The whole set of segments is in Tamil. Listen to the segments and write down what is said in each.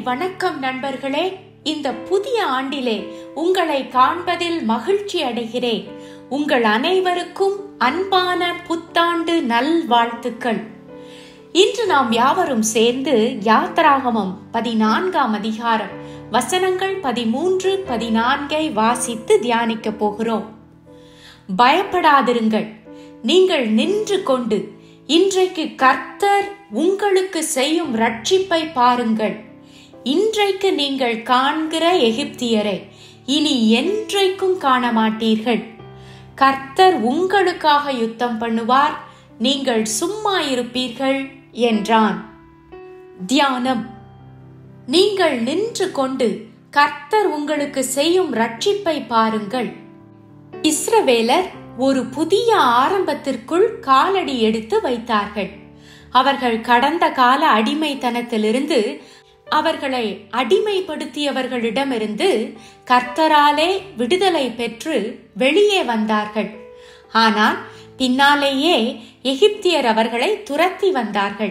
வணக்கம் நண்பர்களே இந்த புதிய ஆண்டிலே உங்களை காண்பதில் மகிழ்ச்சி அடைகிறேன் உங்கள் அனைவருக்கும் அன்பான புத்தாண்டு நல்வாழ்த்துக்கள் இன்று நாம் யாவரும் சேர்ந்து யாத்ராகமம் பதினான்காம் அதிகாரம் வசனங்கள் பதிமூன்று பதினான்கை வாசித்து தியானிக்க போகிறோம் பயப்படாதிருங்கள் நீங்கள் நின்று கொண்டு இன்றைக்கு கர்த்தர் உங்களுக்கு செய்யும் ரட்சிப்பை பாருங்கள் இன்றைக்கு நீங்கள் காண்கிற எகிப்தியரை இனி என்றைக்கும் காண மாட்டீர்கள் கர்த்தர் உங்களுக்காக யுத்தம் பண்ணுவார் நீங்கள் சும்மா இருப்பீர்கள் என்றான் தியானம் நீங்கள் நின்று கொண்டு கர்த்தர் உங்களுக்கு செய்யும் ரட்சிப்பை பாருங்கள் இஸ்ரவேலர் ஒரு புதிய ஆரம்பத்திற்குள் காலடி எடுத்து வைத்தார்கள் அவர்கள் கடந்த கால அடிமைத்தனத்திலிருந்து அவர்களை அடிமைப்படுத்தியவர்களிடமிருந்து கர்த்தராலே விடுதலை பெற்று வெளியே வந்தார்கள் ஆனால் பின்னாலேயே எகிப்தியர் அவர்களை துரத்தி வந்தார்கள்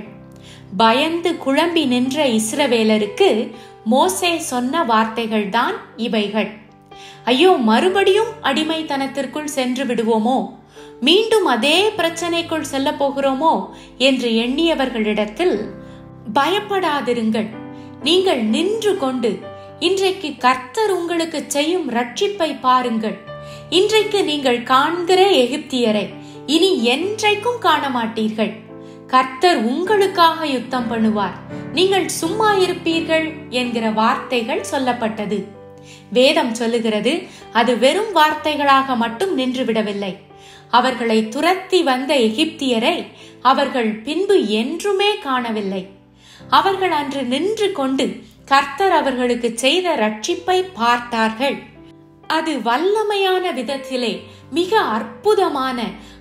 பயந்து குழம்பி நின்ற இஸ்ரவேலருக்கு மோசே சொன்ன வார்த்தைகள்தான் இவைகள் ஐயோ மறுபடியும் அடிமைத்தனத்திற்குள் சென்று விடுவோமோ மீண்டும் அதே பிரச்சனைக்குள் செல்ல போகிறோமோ என்று எண்ணியவர்களிடத்தில் பயப்படாதிருங்கள் நீங்கள் நின்று கொண்டு இன்றைக்கு கர்த்தர் உங்களுக்கு செய்யும் ரட்சிப்பை பாருங்கள் இன்றைக்கு நீங்கள் காண்கிற எகிப்தியரை இனி என்றைக்கும் காண மாட்டீர்கள் கர்த்தர் உங்களுக்காக யுத்தம் பண்ணுவார் நீங்கள் சும்மா இருப்பீர்கள் என்கிற வார்த்தைகள் சொல்லப்பட்டது வேதம் சொல்லுகிறது அது வெறும் வார்த்தைகளாக மட்டும் நின்றுவிடவில்லை அவர்களை துரத்தி வந்த எகிப்தியரை அவர்கள் பின்பு என்றுமே காணவில்லை அவர்கள் அன்று நின்று கொண்டு கர்த்தர் அவர்களுக்கு செய்த ரட்சிப்பை பார்த்தார்கள் அது வல்லமையான விதத்திலே மிக அற்புதமான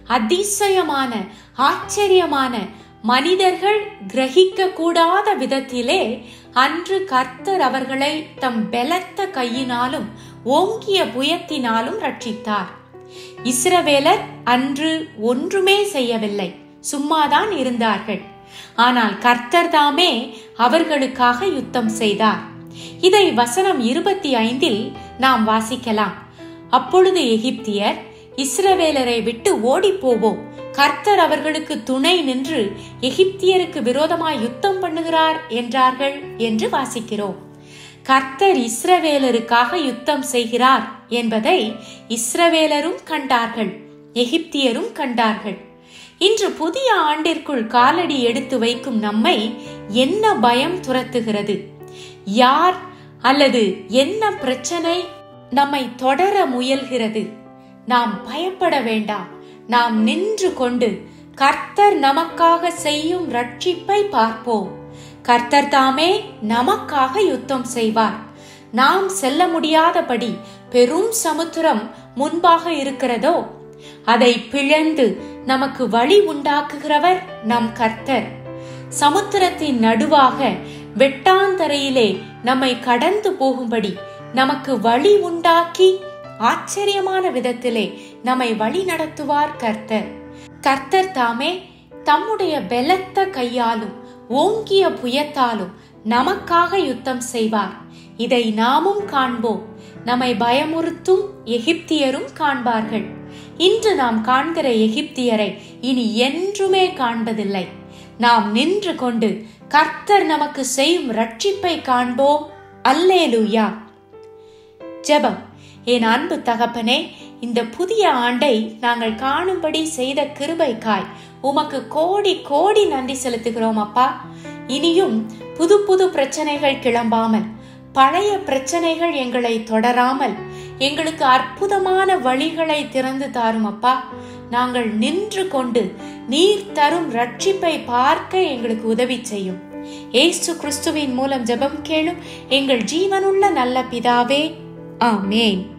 அதிசயமான ஆச்சரியமான மனிதர்கள் கிரகிக்க கூடாத விதத்திலே அன்று கர்த்தர் அவர்களை தம் பெலத்த கையினாலும் ஓங்கிய புயத்தினாலும் ரட்சித்தார் இஸ்ரவேலர் அன்று ஒன்றுமே செய்யவில்லை சும்மாதான் இருந்தார்கள் ஆனால் கர்த்தர் தாமே அவர்களுக்காக யுத்தம் செய்தார் இதை வசனம் இருபத்தி ஐந்தில் நாம் வாசிக்கலாம் அப்பொழுது எகிப்தியர் இஸ்ரவேலரை விட்டு ஓடி போவோம் கர்த்தர் அவர்களுக்கு துணை நின்று எகிப்தியருக்கு விரோதமாய் யுத்தம் பண்ணுகிறார் என்றார்கள் என்று வாசிக்கிறோம் கர்த்தர் இஸ்ரவேலருக்காக யுத்தம் செய்கிறார் என்பதை இஸ்ரவேலரும் கண்டார்கள் எகிப்தியரும் கண்டார்கள் இன்று புதிய ஆண்டிற்குள் காலடி எடுத்து வைக்கும் நம்மை என்ன பயம் துரத்துகிறது யார் அல்லது என்ன பிரச்சனை நம்மை தொடர முயல்கிறது நாம் பயப்பட வேண்டாம் நாம் நின்று கொண்டு கர்த்தர் நமக்காக செய்யும் ரட்சிப்பை பார்ப்போம் கர்த்தர் தாமே நமக்காக யுத்தம் செய்வார் நாம் செல்ல முடியாதபடி பெரும் சமுத்திரம் முன்பாக இருக்கிறதோ அதை பிளந்து நமக்கு வழி உண்டாக்குகிறவர் நம் கர்த்தர் சமுத்திரத்தின் நடுவாக வெட்டாந்தரையிலே நம்மை கடந்து போகும்படி நமக்கு வழி உண்டாக்கி ஆச்சரியமான விதத்திலே நம்மை வழி நடத்துவார் கர்த்தர் கர்த்தர் தாமே தம்முடைய பெலத்த கையாலும் ஓங்கிய புயத்தாலும் நமக்காக யுத்தம் செய்வார் இதை நாமும் காண்போம் நம்மை பயமுறுத்தும் எகிப்தியரும் காண்பார்கள் இன்று நாம் காண்கிற எகிப்தியரை இனி என்றுமே காண்பதில்லை நாம் நின்று கொண்டு கர்த்தர் நமக்கு செய்யும் ரட்சிப்பை காண்போம் அல்லேலூயா ஜெபம் என் அன்பு தகப்பனே இந்த புதிய ஆண்டை நாங்கள் காணும்படி செய்த கிருபைக்காய் உமக்கு கோடி கோடி நன்றி செலுத்துகிறோம் அப்பா இனியும் புது புது பிரச்சனைகள் கிளம்பாமல் பழைய பிரச்சனைகள் எங்களை தொடராமல் எங்களுக்கு அற்புதமான வழிகளை திறந்து தாரும் அப்பா நாங்கள் நின்று கொண்டு நீர் தரும் ரட்சிப்பை பார்க்க எங்களுக்கு உதவி செய்யும் ஏசு கிறிஸ்துவின் மூலம் ஜெபம் கேளும் எங்கள் ஜீவனுள்ள நல்ல பிதாவே ஆமேன்